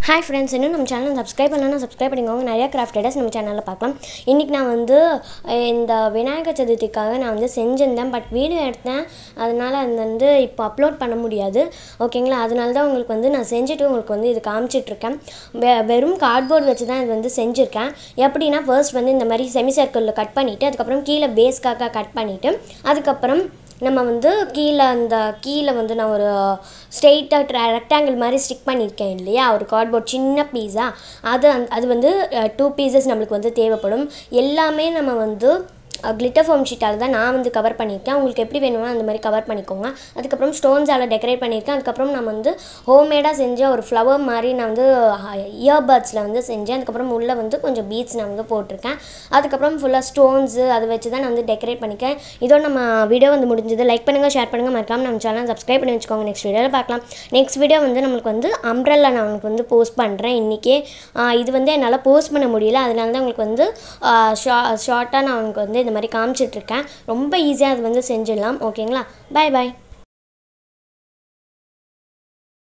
hi friends இன்னும் நம்ம channel subscribe பண்ணலாம் சப்ஸ்கிரைப் பண்ணிக்கோங்க நிறைய கிராஃப்ட் ஐடியாஸ் நம்ம சேனலில் பார்க்கலாம் இன்றைக்கி நான் வந்து அஹ், இந்த விநாயகர் சதுர்த்திக்காக நான் வந்து செஞ்சிருந்தேன் பட் வீடியோ எடுத்தேன் அதனால் அது வந்து இப்போ அப்லோட் பண்ண முடியாது ஓகேங்களா அதனால தான் உங்களுக்கு வந்து நான் செஞ்சுட்டு உங்களுக்கு வந்து இது காமிச்சிட்ருக்கேன் வெ வெறும் கார்ட்போர்ட் வச்சு தான் இது வந்து செஞ்சுருக்கேன் எப்படின்னா ஃபர்ஸ்ட் வந்து இந்த மாதிரி செமி சர்க்கிளில் கட் பண்ணிவிட்டு அதுக்கப்புறம் கீழே பேஸ்க்காக கட் பண்ணிவிட்டு அதுக்கப்புறம் நம்ம வந்து கீழே அந்த கீழே வந்து நான் ஒரு ஸ்ட்ரெயிட்டாக ரெக்டாங்கிள் மாதிரி ஸ்டிக் பண்ணியிருக்கேன் இல்லையா ஒரு கார்ட்போர்ட் சின்ன பீஸாக அது அந் அது வந்து டூ பீசஸ் நம்மளுக்கு வந்து தேவைப்படும் எல்லாமே நம்ம வந்து கிளிட்டர் ஃபோம் ஷீட்டால் தான் நான் வந்து கவர் பண்ணியிருக்கேன் உங்களுக்கு எப்படி வேணுமோ அந்த மாதிரி கவர் பண்ணிக்கோங்க அதுக்கப்புறம் ஸ்டோன்ஸால் டெக்கரேட் பண்ணியிருக்கேன் அதுக்கப்புறம் நான் வந்து ஹோம்மேடாக செஞ்ச ஒரு ஃப்ளவர் மாதிரி நான் வந்து இயர்பட்ஸில் வந்து செஞ்சேன் அதுக்கப்புறம் உள்ளே வந்து கொஞ்சம் பீட்ஸ் நான் வந்து போட்டிருக்கேன் அதுக்கப்புறம் ஃபுல்லாக ஸ்டோன்ஸு அதை வச்சு தான் நான் வந்து டெக்கரேட் பண்ணிக்கேன் இதோட நம்ம வீடியோ வந்து முடிஞ்சது லைக் பண்ணுங்கள் ஷேர் பண்ணுங்கள் மறக்காம நம்ம சேனல் சப்ஸ்கிரைப் பண்ணி வச்சுக்கோங்க நெக்ஸ்ட் வீடியோவில் பார்க்கலாம் நெக்ஸ்ட் வீடியோ வந்து நம்மளுக்கு வந்து அம்ப்ரெல்லா நான் உங்களுக்கு வந்து போஸ்ட் பண்ணுறேன் இன்றைக்கே இது வந்து என்னால் போஸ்ட் பண்ண முடியல அதனால தான் உங்களுக்கு வந்து ஷா ஷார்ட்டாக நான் உங்களுக்கு வந்து இந்த மாதிரி காமிச்சிட்ருக்கேன் ரொம்ப ஈஸியாக அது வந்து செஞ்சிடலாம் ஓகேங்களா பை பாய்